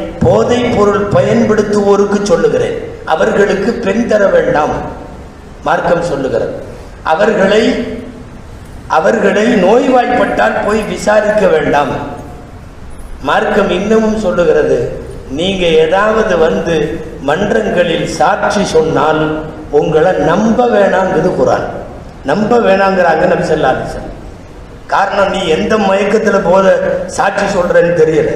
போதைப் பொருள் பயன்படுத்துவோருக்கு சொல்லுகிறேன் அவர்களுக்கு பெண் தர வேண்டாம் மார்க்கம் சொல்லுகிறது அவர்களை அவர்களை நோய்வாய்ப்பட்டால் போய் விசாரிக்க வேண்டாம் மார்க்கம் இன்னமும் சொல்லுகிறது நீங்க ஏதாவது வந்து மன்றங்களில் சாட்சி சொன்னால் உங்களை நம்ப வேணாங்கிறது குரான் நம்ப வேணாங்கிறாங்க நபி ஸல்லல்லாஹு அலைஹி வஸல்லம் காரணம் நீ எந்த மயக்கத்துல போத சாட்சி சொல்றன்னு தெரியல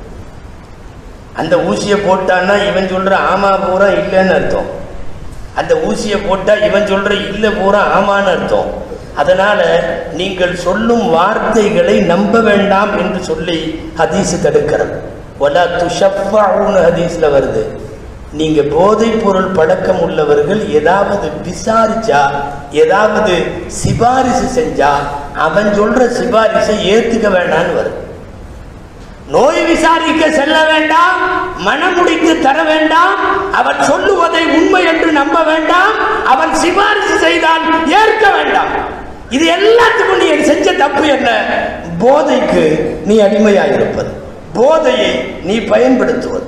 அந்த ஊசியை போட்டான்னா இவன் சொல்ற ஆமா பூரா இல்லைன்னு அர்த்தம் அந்த ஊசியை போட்டா இவன் சொல்ற இல்ல பூரா ஆமான்னு அர்த்தம் அதனால நீங்கள் சொல்லும் வார்த்தைகளை நம்ப வேண்டாம் என்று சொல்லி ஹதீஸ் தடுக்கிறது ஒலா துஷஃபாவுன்னு ஹதீஸ்ல வருது நீங்க போதைப் பொருள் பழக்கம் உள்ளவர்கள் ஏதாவது விசாரிச்சா ஏதாவது சிபாரிசு செஞ்சா அவன் சொல்ற சிபாரிசை ஏத்துக்க வேண்டாம்னு வருது நோய் விசாரிக்க செல்ல வேண்டாம் மனமுடித்து தர வேண்டாம் அவன் சொல்லுவதை உண்மை என்று நம்ப வேண்டாம் அவன் சிபாரிசு செய்தால் ஏற்க வேண்டாம் இது எல்லாத்துக்கும் நீ செஞ்ச தப்பு என்ன போதைக்கு நீ அடிமையாயிருப்பது போதையை நீ பயன்படுத்துவது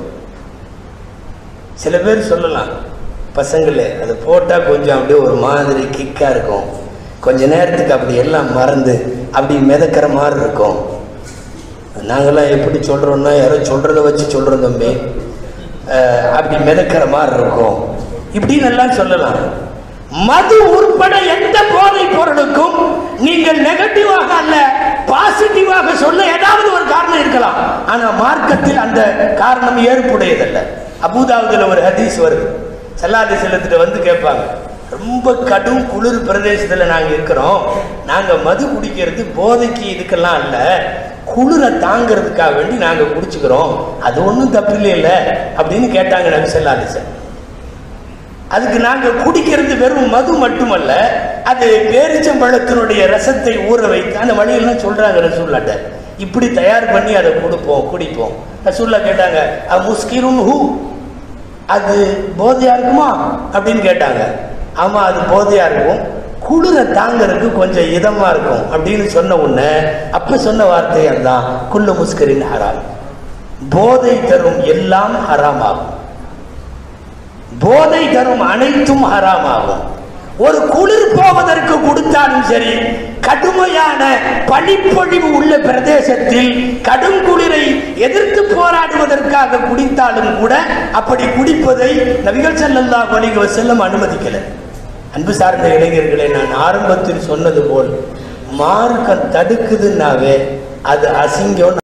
சில பேர் சொல்லலாம் பசங்களே அது போட்டால் கொஞ்சம் அப்படியே ஒரு மாதிரி கிக்காக இருக்கும் கொஞ்ச நேரத்துக்கு அப்படி எல்லாம் மறந்து அப்படி மிதக்கிற மாதிரி இருக்கும் நாங்களாம் எப்படி சொல்கிறோம்னா யாரோ சொல்கிறத வச்சு சொல்கிறோம் தம்பி அஹ், அப்படி மிதக்கிற மாதிரி இருக்கும் இப்படின்னு எல்லாம் சொல்லலாம் மது உட்பட எந்த போதை பொருளுக்கும் நீங்கள் நெகட்டிவாக அல்ல பாசிட்டிவாக சொல்ல ஏதாவது ஒரு காரணம் இருக்கலாம் ஆனா மார்க்கத்தில் அந்த காரணம் ஏற்புடையதல்ல அபூதாவுதுல ஒரு ஹதீஸ் வருது சல்லாதி செல்லத்திட்ட வந்து கேட்பாங்க ரொம்ப கடும் குளிர் பிரதேசத்துல நாங்க இருக்கிறோம் நாங்க மது குடிக்கிறது போதைக்கு இதுக்கெல்லாம் இல்ல குளிரை தாங்கிறதுக்காக வேண்டி நாங்க குடிச்சுக்கிறோம் அது ஒன்றும் தப்பில்லை இல்ல அப்படின்னு கேட்டாங்க நபி சல்லாதி செல்லம் அதுக்கு நாங்க குடிக்கிறது வெறும் மது மட்டுமல்ல அது பேரிச்சம்பழத்தினுடைய ரசத்தை ஊற வைத்து அந்த வழியெல்லாம் சொல்றாங்க ரசூல்லாட்ட இப்படி தயார் பண்ணி அதை கொடுப்போம் குடிப்போம் ரசூல்லா கேட்டாங்க அது முஸ்கிரும் ஹூ அது போதையா இருக்குமா அப்படின்னு கேட்டாங்க ஆமா அது போதையா இருக்கும் குளிரை தாங்கிறதுக்கு கொஞ்சம் இதமா இருக்கும் அப்படின்னு சொன்ன உடனே அப்ப சொன்ன வார்த்தை அதுதான் குல்லு முஸ்கரின் ஹராம் போதை தரும் எல்லாம் ஹராமாகும் போதை தரும் அனைத்தும் ஹராமாகும் ஒரு குளிர் போவதற்கு கொடுத்தாலும் சரி கடுமையான பனிப்பொழிவு உள்ள பிரதேசத்தில் கடும் குளிரை எதிர்த்து போராடுவதற்காக குடித்தாலும் கூட அப்படி குடிப்பதை நபிகள் ஸல்லல்லாஹு அலைஹி வஸல்லம் அனுமதிக்கல அன்பு சார்ந்த இளைஞர்களை நான் ஆரம்பத்தில் சொன்னது போல் மார்க்கம் தடுக்குதுன்னாவே அது அசிங்கம்